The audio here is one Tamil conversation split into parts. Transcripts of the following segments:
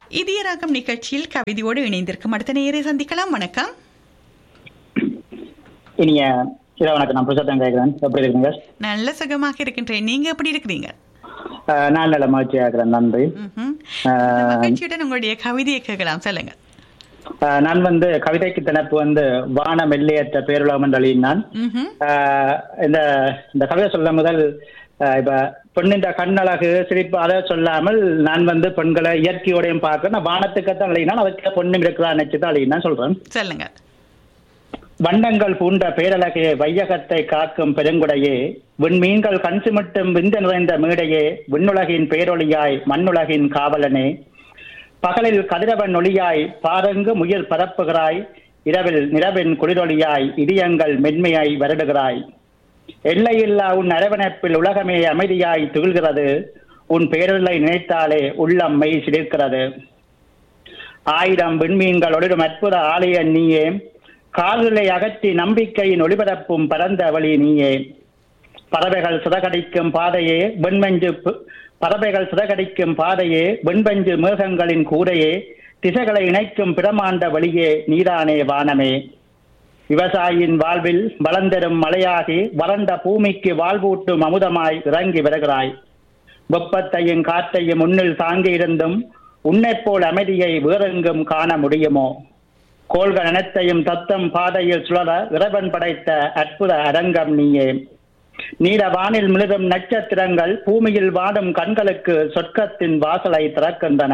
இதயராகம் நிகழ்ச்சியில் கவிதையோடு இணைந்திருக்கும் அடுத்த நேரை சந்திக்கலாம் வணக்கம் இனிய இரவு வணக்கம் நான் புருஷத்தன் கேட்கிறேன் எப்படி இருக்கீங்க நல்ல சுகமாக இருக்கின்றேன் நீங்க எப்படி இருக்கிறீங்க அஹ், நான் நல்ல மகிழ்ச்சியாக இருக்கிறேன் நன்றி ம்ஹும். ஆஹ். இந்த மகிழ்ச்சியுடன் உங்களுடைய கவிதையை கேட்கலாம் சொல்லுங்க அஹ், நான் வந்து கவிதைக்கு திணப்பு வந்து வானம் எல்லையற்ற பேருலகம் என்று எழுதினான் ம்ஹும். அஹ், இந்த இந்த கவிதை சொல்ல முதல் அஹ், இப்ப பெண்ணின் கண்ணழகு சிரிப்பு அதை சொல்லாமல் நான் வந்து பெண்களை இயற்கையோடையும் பார்க்க நான் வானத்துக்கத்தான் எழுதினான் அதுக்கு பொண்ணும் இருக்கிறா நினைச்சு தான் எழுதினான் சொல்றேன் சொல்லுங்க வண்ணங்கள் பூண்ட பேரழகே வையகத்தை காக்கும் பெருங்குடையே விண்மீன்கள் கண் சிமிட்டும் விந்து நிறைந்த மேடையே விண்ணுலகின் பேரொளியாய் மண்ணுலகின் காவலனே பகலில் கதிரவன் ஒளியாய் பாதங்கு முயல் பரப்புகிறாய் இரவில் நிலவின் குளிரொளியாய் இதயங்கள் மென்மையாய் வருடுகிறாய் எல்லையில்லா உன் அரவணைப்பில் உலகமே அமைதியாய் துகில்கிறது உன் பேரொளை நினைத்தாலே உள்ளம் மெய் சிலிர்க்கிறது ஆயிரம் விண்மீன்கள் ஒளிரும் அற்புத ஆலய நீயே கால்களை அகற்றி நம்பிக்கையின் ஒளிபரப்பும் பரந்த வழி நீயே பறவைகள் சிறகடிக்கும் பாதையே வெண்மஞ்சு பு- பறவைகள் சிறகடிக்கும் பாதையே வெண்பஞ்சு மேகங்களின் கூரையே திசைகளை இணைக்கும் பிரமாண்ட வழியே நீதானே வானமே விவசாயியின் வாழ்வில் வளர்ந்தெரும் மழையாகி வறண்ட பூமிக்கு வாழ்வூட்டும் அமுதமாய் இறங்கி வருகிறாய் வெப்பத்தையும் காற்றையும் உன்னில் தாங்கி இருந்தும் உன்னைப் போல் அமைதியை வேறெங்கும் காண முடியுமோ கோள்கள் அனைத்தையும் தத்தம் பாதையில் சுழல இறைவன் படைத்த அற்புத அரங்கம் நீயே நீல வானில் மிளிரும் நட்சத்திரங்கள் பூமியில் வாடும் கண்களுக்கு சொர்க்கத்தின் வாசலை திறக்கின்றன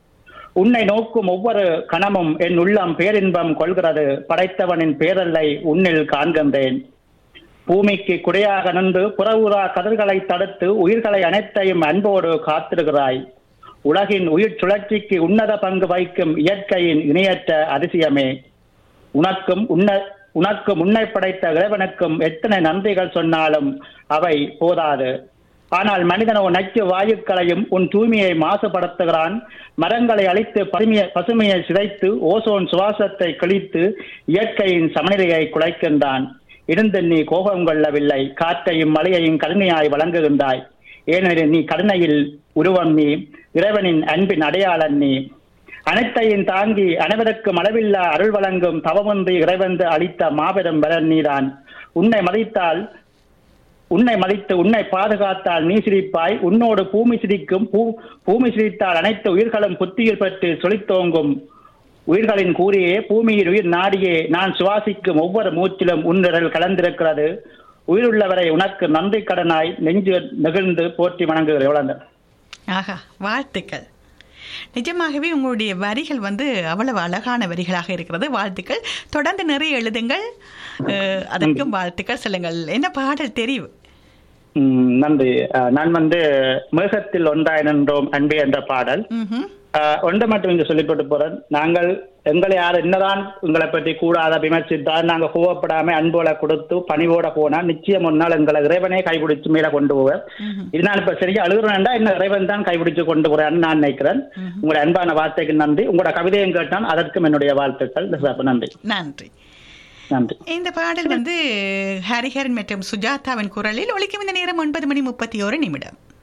உன்னை நோக்கும் ஒவ்வொரு கணமும் என் உள்ளம் பேரின்பம் கொள்கிறது படைத்தவனின் பேரல்லை உன்னில் காண்கின்றேன் பூமிக்கு குடையாக நின்று புறவுறா கதிர்களை தடுத்து உயிர்களை அனைத்தையும் அன்போடு காத்திருக்கிறாய் உலகின் உயிர் சுழற்சிக்கு உன்னத பங்கு வகிக்கும் இயற்கையின் இணையற்ற அதிசயமே உனக்கும் உன்ன உனக்கு முன்னை படைத்த இறைவனுக்கும் எத்தனை நன்றிகள் சொன்னாலும் அவை போதாது ஆனால் மனிதனோ நச்சு வாயுக்களையும் உன் தூய்மையை மாசுபடுத்துகிறான் மரங்களை அழித்து பசுமையை பசுமையை சிதைத்து ஓசோன் சுவாசத்தை கிழித்து இயற்கையின் சமநிலையை குலைக்கின்றான் இருந்து நீ கோபம் கொள்ளவில்லை காற்றையும் மழையையும் கருணையாய் வழங்குகின்றாய் ஏனெனில் நீ கருணையில் உருவம் நீ இறைவனின் அன்பின் அடையாளம் நீ அனைத்தையும் தாங்கி அனைவருக்கும் அளவில்லா அருள் வழங்கும் தவமொன்று இறைவந்து அளித்த மாபெரும் வரன் நீதான் உன்னை மதித்தால் உன்னை மதித்து உன்னை பாதுகாத்தால் நீ சிரிப்பாய் உன்னோடு பூமி சிரிக்கும் பூ பூமி சிரித்தால் அனைத்து உயிர்களும் புத்தியில் பெற்று சொலித்தோங்கும் உயிர்களின் கூறியே பூமியில் உயிர் நாடியே நான் சுவாசிக்கும் ஒவ்வொரு மூச்சிலும் உன்னிடல் கலந்திருக்கிறது உயிருள்ளவரை உனக்கு நன்றி கடனாய் நெஞ்சு நெகிழ்ந்து போற்றி வணங்குகிறேன் இவ்வளவுதான். ஆஹா வாழ்த்துக்கள் நிஜமாகவே உங்களுடைய வரிகள் வந்து அவ்வளவு அழகான வரிகளாக இருக்கிறது வாழ்த்துக்கள் தொடர்ந்து நிறைய எழுதுங்கள் அஹ், அதற்கும் வாழ்த்துக்கள் சொல்லுங்கள் என்ன பாடல் தெரிவு ம், நன்றி அஹ், நான் வந்து மேகத்தில் ஒன்றாய் நின்றோம் அன்பே என்ற பாடல் ம்ஹும். அஹ், ஒன்றை மட்டும் இங்க சொல்லிக் போட்டு போறேன் நாங்கள் எங்களை யார் என்னதான் உங்களை பற்றி கூடாத விமர்சித்தால் நாங்க கோவப்படாம அன்போட கொடுத்து பணிவோட போனா நிச்சயம் ஒரு நாள் எங்களை இறைவனே கைபிடிச்சு மேல கொண்டு போவேன் இது நான் இப்ப சரியா அழுகுறேன்டா என்ன இறைவன் தான் கைபிடிச்சு கொண்டு போறேன்னு நான் நினைக்கிறேன் உங்களுடைய அன்பான வார்த்தைக்கு நன்றி உங்களோட கவிதையும் கேட்டான் அதற்கும் என்னுடைய வாழ்த்துக்கள் நன்றி நன்றி நன்றி இந்த பாடல் வந்து ஹரிஹரன் மற்றும் சுஜாதாவின் குரலில் ஒலிக்கும் இந்த நேரம் ஒன்பது மணி முப்பத்தி ஒரு நிமிடம்